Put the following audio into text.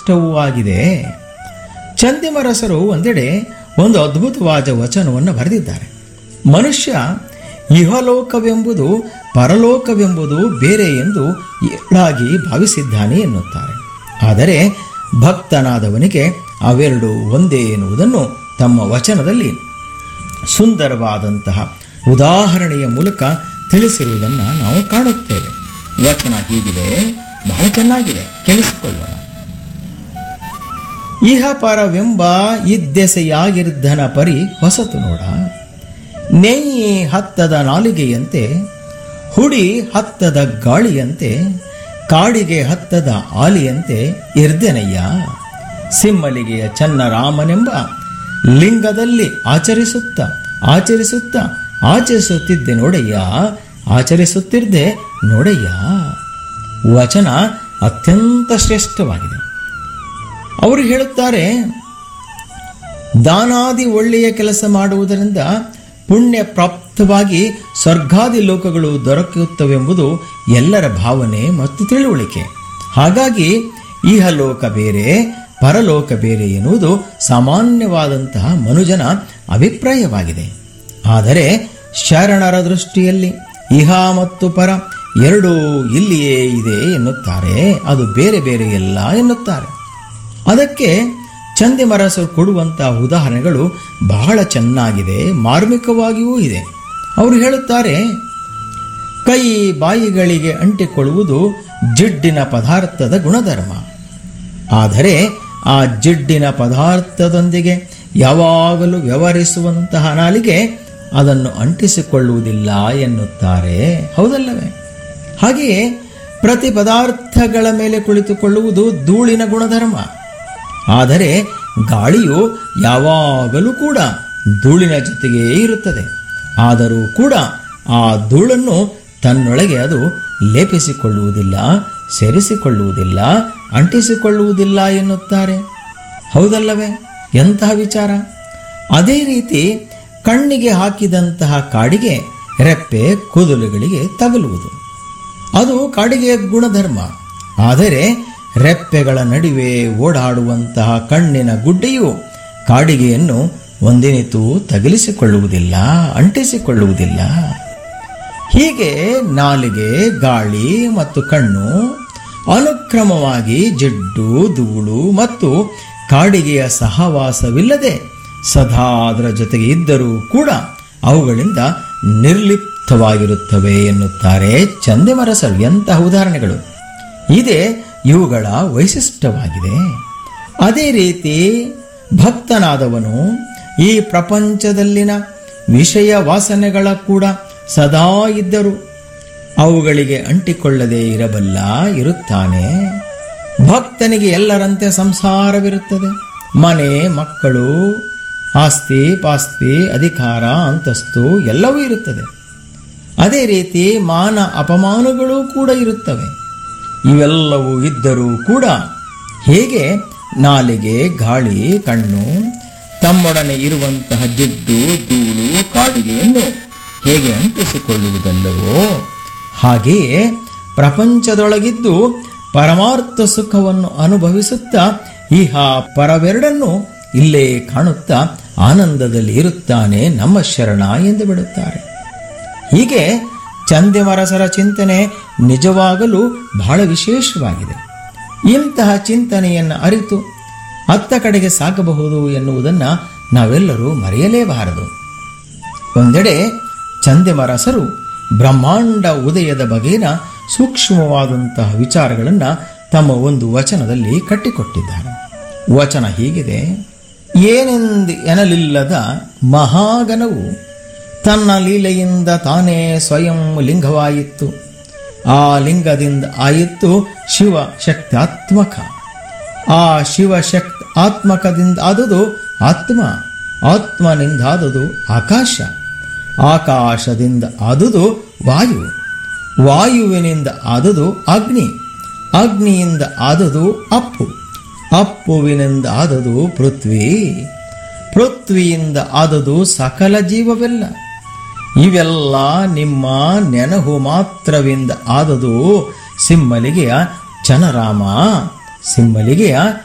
ವೈಶಿಷ್ಟವೂ ಆಗಿದೆ ಚಂದಿಮರಸರು ಒಂದೆಡೆ ಒಂದು ಅದ್ಭುತವಾದ ವಚನವನ್ನು ಬರೆದಿದ್ದಾರೆ ಮನುಷ್ಯ ಇಹಲೋಕವೆಂಬುದು ಪರಲೋಕವೆಂಬುದು ಬೇರೆ ಎಂದು ಎಳ್ಳಾಗಿ ಭಾವಿಸಿದ್ದಾನೆ ಎನ್ನುತ್ತಾರೆ ಆದರೆ ಭಕ್ತನಾದವನಿಗೆ ಅವೆರಡು ಒಂದೇ ಎನ್ನುವುದನ್ನು ತಮ್ಮ ವಚನದಲ್ಲಿ ಸುಂದರವಾದಂತಹ ಉದಾಹರಣೆಯ ಮೂಲಕ ತಿಳಿಸಿರುವುದನ್ನು ನಾವು ಕಾಣುತ್ತೇವೆ ವಚನ ಹೀಗಿದೆ ಬಹಳ ಚೆನ್ನಾಗಿದೆ ಕೇಳಿಸಿಕೊಳ್ಳೋಣ ಇಹ ಪರವೆಂಬ ಇದ್ದೆಸೆಯಾಗಿರ್ಧನ ಪರಿ ಹೊಸತು ನೋಡ ನೆಯ್ಯಿ ಹತ್ತದ ನಾಲಿಗೆಯಂತೆ ಹುಡಿ ಹತ್ತದ ಗಾಳಿಯಂತೆ ಕಾಡಿಗೆ ಹತ್ತದ ಆಲಿಯಂತೆ ಇರ್ದೆನಯ್ಯ ಸಿಮ್ಮಲಿಗೆಯ ಚನ್ನರಾಮನೆಂಬ ಲಿಂಗದಲ್ಲಿ ಆಚರಿಸುತ್ತ ಆಚರಿಸುತ್ತ ಆಚರಿಸುತ್ತಿದ್ದೆ ನೋಡಯ್ಯ ಆಚರಿಸುತ್ತಿದ್ದೆ ನೋಡಯ್ಯ ವಚನ ಅತ್ಯಂತ ಶ್ರೇಷ್ಠವಾಗಿದೆ ಅವರು ಹೇಳುತ್ತಾರೆ ದಾನಾದಿ ಒಳ್ಳೆಯ ಕೆಲಸ ಮಾಡುವುದರಿಂದ ಪುಣ್ಯ ಪ್ರಾಪ್ತವಾಗಿ ಸ್ವರ್ಗಾದಿ ಲೋಕಗಳು ದೊರಕುತ್ತವೆಂಬುದು ಎಲ್ಲರ ಭಾವನೆ ಮತ್ತು ತಿಳುವಳಿಕೆ ಹಾಗಾಗಿ ಇಹಲೋಕ ಬೇರೆ ಪರಲೋಕ ಬೇರೆ ಎನ್ನುವುದು ಸಾಮಾನ್ಯವಾದಂತಹ ಮನುಜನ ಅಭಿಪ್ರಾಯವಾಗಿದೆ ಆದರೆ ಶರಣರ ದೃಷ್ಟಿಯಲ್ಲಿ ಇಹ ಮತ್ತು ಪರ ಎರಡೂ ಇಲ್ಲಿಯೇ ಇದೆ ಎನ್ನುತ್ತಾರೆ ಅದು ಬೇರೆ ಬೇರೆ ಎಲ್ಲ ಎನ್ನುತ್ತಾರೆ ಅದಕ್ಕೆ ಚಂದಿಮರಸರು ಕೊಡುವಂತಹ ಉದಾಹರಣೆಗಳು ಬಹಳ ಚೆನ್ನಾಗಿದೆ ಮಾರ್ಮಿಕವಾಗಿಯೂ ಇದೆ ಅವರು ಹೇಳುತ್ತಾರೆ ಕೈ ಬಾಯಿಗಳಿಗೆ ಅಂಟಿಕೊಳ್ಳುವುದು ಜಿಡ್ಡಿನ ಪದಾರ್ಥದ ಗುಣಧರ್ಮ ಆದರೆ ಆ ಜಿಡ್ಡಿನ ಪದಾರ್ಥದೊಂದಿಗೆ ಯಾವಾಗಲೂ ವ್ಯವಹರಿಸುವಂತಹ ನಾಲಿಗೆ ಅದನ್ನು ಅಂಟಿಸಿಕೊಳ್ಳುವುದಿಲ್ಲ ಎನ್ನುತ್ತಾರೆ ಹೌದಲ್ಲವೇ ಹಾಗೆಯೇ ಪ್ರತಿ ಪದಾರ್ಥಗಳ ಮೇಲೆ ಕುಳಿತುಕೊಳ್ಳುವುದು ಧೂಳಿನ ಗುಣಧರ್ಮ ಆದರೆ ಗಾಳಿಯು ಯಾವಾಗಲೂ ಕೂಡ ಧೂಳಿನ ಜೊತೆಗೇ ಇರುತ್ತದೆ ಆದರೂ ಕೂಡ ಆ ಧೂಳನ್ನು ತನ್ನೊಳಗೆ ಅದು ಲೇಪಿಸಿಕೊಳ್ಳುವುದಿಲ್ಲ ಸೇರಿಸಿಕೊಳ್ಳುವುದಿಲ್ಲ ಅಂಟಿಸಿಕೊಳ್ಳುವುದಿಲ್ಲ ಎನ್ನುತ್ತಾರೆ ಹೌದಲ್ಲವೇ ಎಂತಹ ವಿಚಾರ ಅದೇ ರೀತಿ ಕಣ್ಣಿಗೆ ಹಾಕಿದಂತಹ ಕಾಡಿಗೆ ರೆಪ್ಪೆ ಕೂದಲುಗಳಿಗೆ ತಗಲುವುದು ಅದು ಕಾಡಿಗೆಯ ಗುಣಧರ್ಮ ಆದರೆ ರೆಪ್ಪೆಗಳ ನಡುವೆ ಓಡಾಡುವಂತಹ ಕಣ್ಣಿನ ಗುಡ್ಡೆಯು ಕಾಡಿಗೆಯನ್ನು ಒಂದಿನಿತು ತಗಲಿಸಿಕೊಳ್ಳುವುದಿಲ್ಲ ಅಂಟಿಸಿಕೊಳ್ಳುವುದಿಲ್ಲ ಹೀಗೆ ನಾಲಿಗೆ ಗಾಳಿ ಮತ್ತು ಕಣ್ಣು ಅನುಕ್ರಮವಾಗಿ ಜಿಡ್ಡು ಧೂಳು ಮತ್ತು ಕಾಡಿಗೆಯ ಸಹವಾಸವಿಲ್ಲದೆ ಸದಾ ಅದರ ಜೊತೆಗೆ ಇದ್ದರೂ ಕೂಡ ಅವುಗಳಿಂದ ನಿರ್ಲಿಪ್ತವಾಗಿರುತ್ತವೆ ಎನ್ನುತ್ತಾರೆ ಚಂದಿಮರಸರು ಎಂತಹ ಉದಾಹರಣೆಗಳು ಇದೇ ಇವುಗಳ ವೈಶಿಷ್ಟ್ಯವಾಗಿದೆ ಅದೇ ರೀತಿ ಭಕ್ತನಾದವನು ಈ ಪ್ರಪಂಚದಲ್ಲಿನ ವಿಷಯ ವಾಸನೆಗಳ ಕೂಡ ಸದಾ ಇದ್ದರು ಅವುಗಳಿಗೆ ಅಂಟಿಕೊಳ್ಳದೆ ಇರಬಲ್ಲ ಇರುತ್ತಾನೆ ಭಕ್ತನಿಗೆ ಎಲ್ಲರಂತೆ ಸಂಸಾರವಿರುತ್ತದೆ ಮನೆ ಮಕ್ಕಳು ಆಸ್ತಿ ಪಾಸ್ತಿ ಅಧಿಕಾರ ಅಂತಸ್ತು ಎಲ್ಲವೂ ಇರುತ್ತದೆ ಅದೇ ರೀತಿ ಮಾನ ಅಪಮಾನಗಳು ಕೂಡ ಇರುತ್ತವೆ ಇವೆಲ್ಲವೂ ಇದ್ದರೂ ಕೂಡ ಹೇಗೆ ನಾಲಿಗೆ ಗಾಳಿ ಕಣ್ಣು ತಮ್ಮೊಡನೆ ಇರುವಂತಹ ಜಿಡ್ಡು ಧೂಳು ಕಾಡಿಗೆಯನ್ನು ಹೇಗೆ ಅಂಟಿಸಿಕೊಳ್ಳುವುದಲ್ಲವೋ ಹಾಗೆಯೇ ಪ್ರಪಂಚದೊಳಗಿದ್ದು ಪರಮಾರ್ಥ ಸುಖವನ್ನು ಅನುಭವಿಸುತ್ತಾ ಇಹ ಪರವೆರಡನ್ನು ಇಲ್ಲೇ ಕಾಣುತ್ತಾ ಆನಂದದಲ್ಲಿ ಇರುತ್ತಾನೆ ನಮ್ಮ ಶರಣ ಎಂದು ಬಿಡುತ್ತಾರೆ ಹೀಗೆ ಚಂದಿಮರಸರ ಚಿಂತನೆ ನಿಜವಾಗಲೂ ಬಹಳ ವಿಶೇಷವಾಗಿದೆ ಇಂತಹ ಚಿಂತನೆಯನ್ನು ಅರಿತು ಅತ್ತ ಕಡೆಗೆ ಸಾಗಬಹುದು ಎನ್ನುವುದನ್ನು ನಾವೆಲ್ಲರೂ ಮರೆಯಲೇಬಾರದು ಒಂದೆಡೆ ಚಂದಿಮರಸರು ಬ್ರಹ್ಮಾಂಡ ಉದಯದ ಬಗೆಗಿನ ಸೂಕ್ಷ್ಮವಾದಂತಹ ವಿಚಾರಗಳನ್ನು ತಮ್ಮ ಒಂದು ವಚನದಲ್ಲಿ ಕಟ್ಟಿಕೊಟ್ಟಿದ್ದಾರೆ ವಚನ ಹೀಗಿದೆ ಏನೆಂದು ಎನಲಿಲ್ಲದ ಮಹಾಗಣವು ತನ್ನ ಲೀಲೆಯಿಂದ ತಾನೇ ಸ್ವಯಂ ಲಿಂಗವಾಯಿತು ಆ ಲಿಂಗದಿಂದ ಆಯಿತು ಶಿವ ಶಕ್ತಾತ್ಮಕ ಆ ಶಿವಶಕ್ತಿ ಆತ್ಮಕದಿಂದ ಆದುದು ಆತ್ಮ ಆತ್ಮನಿಂದಾದುದು ಆಕಾಶ ಆಕಾಶದಿಂದ ಆದುದು ವಾಯು ವಾಯುವಿನಿಂದ ಆದುದು ಅಗ್ನಿ ಅಗ್ನಿಯಿಂದ ಆದುದು ಅಪ್ಪು ಅಪ್ಪುವಿನಿಂದ ಆದುದು ಪೃಥ್ವಿ ಪೃಥ್ವಿಯಿಂದ ಆದುದು ಸಕಲ ಜೀವವೆಲ್ಲ ಇವೆಲ್ಲ ನಿಮ್ಮ ನೆನಹು ಮಾತ್ರವಿಂದ ಆದುದು ಸಿಮ್ಮಲಿಗೆಯ ಚನರಾಮ ಸಿಮ್ಮಲಿಗೆಯ